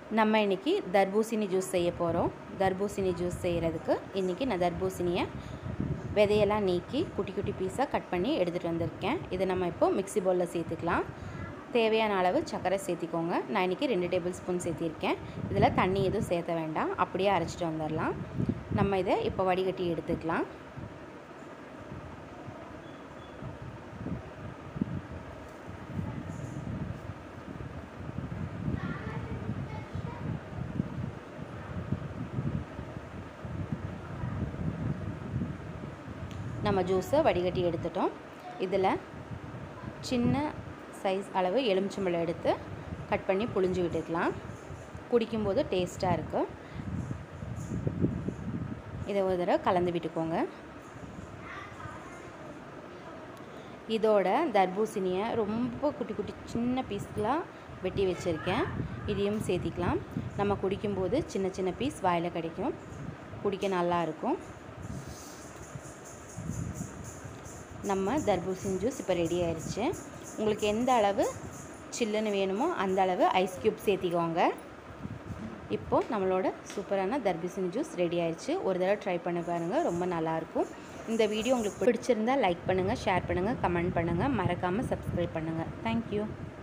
நம்ம இன்றைக்கி தர்பூசணி ஜூஸ் செய்ய போகிறோம் தர்பூசணி ஜூஸ் செய்கிறதுக்கு இன்றைக்கி நான் தர்பூசணியை விதையெல்லாம் நீக்கி குட்டி குட்டி பீஸாக கட் பண்ணி எடுத்துகிட்டு வந்திருக்கேன் இதை நம்ம இப்போது மிக்ஸி பவுலில் சேர்த்துக்கலாம் தேவையான அளவு சர்க்கரை சேர்த்திக்கோங்க நான் இன்றைக்கி ரெண்டு டேபிள் ஸ்பூன் சேர்த்திருக்கேன் இதில் தண்ணி எதுவும் சேர்த்த வேண்டாம் அப்படியே அரைச்சிட்டு வந்துடலாம் நம்ம இதை இப்போ வடிகட்டி எடுத்துக்கலாம் நம்ம ஜூஸை வடிகட்டி எடுத்துட்டோம் இதில் சின்ன சைஸ் அளவு எலுமிச்சம்பழம் எடுத்து கட் பண்ணி புழிஞ்சு விட்டுக்கலாம் குடிக்கும்போது டேஸ்ட்டாக இருக்கும் இதை ஒரு தடவை கலந்து விட்டுக்கோங்க இதோட தர்பூசணியை ரொம்ப குட்டி குட்டி சின்ன பீஸ்லாம் வெட்டி வச்சுருக்கேன் இதையும் சேர்த்திக்கலாம் நம்ம குடிக்கும்போது சின்ன சின்ன பீஸ் வாயில் கிடைக்கும் குடிக்க நல்லாயிருக்கும் நம்ம தர்பூசணி ஜூஸ் இப்போ ரெடி ஆயிடுச்சு உங்களுக்கு எந்த அளவு சில்லுன்னு வேணுமோ அந்த அளவு ஐஸ் க்யூப் சேர்த்திக்கோங்க இப்போது நம்மளோட சூப்பரான தர்பூசணி ஜூஸ் ரெடி ஆயிடுச்சு ஒரு தடவை ட்ரை பண்ணி பாருங்கள் ரொம்ப நல்லாயிருக்கும் இந்த வீடியோ உங்களுக்கு பிடிச்சிருந்தால் லைக் பண்ணுங்கள் ஷேர் பண்ணுங்கள் கமெண்ட் பண்ணுங்கள் மறக்காமல் சப்ஸ்கிரைப் பண்ணுங்கள் தேங்க்யூ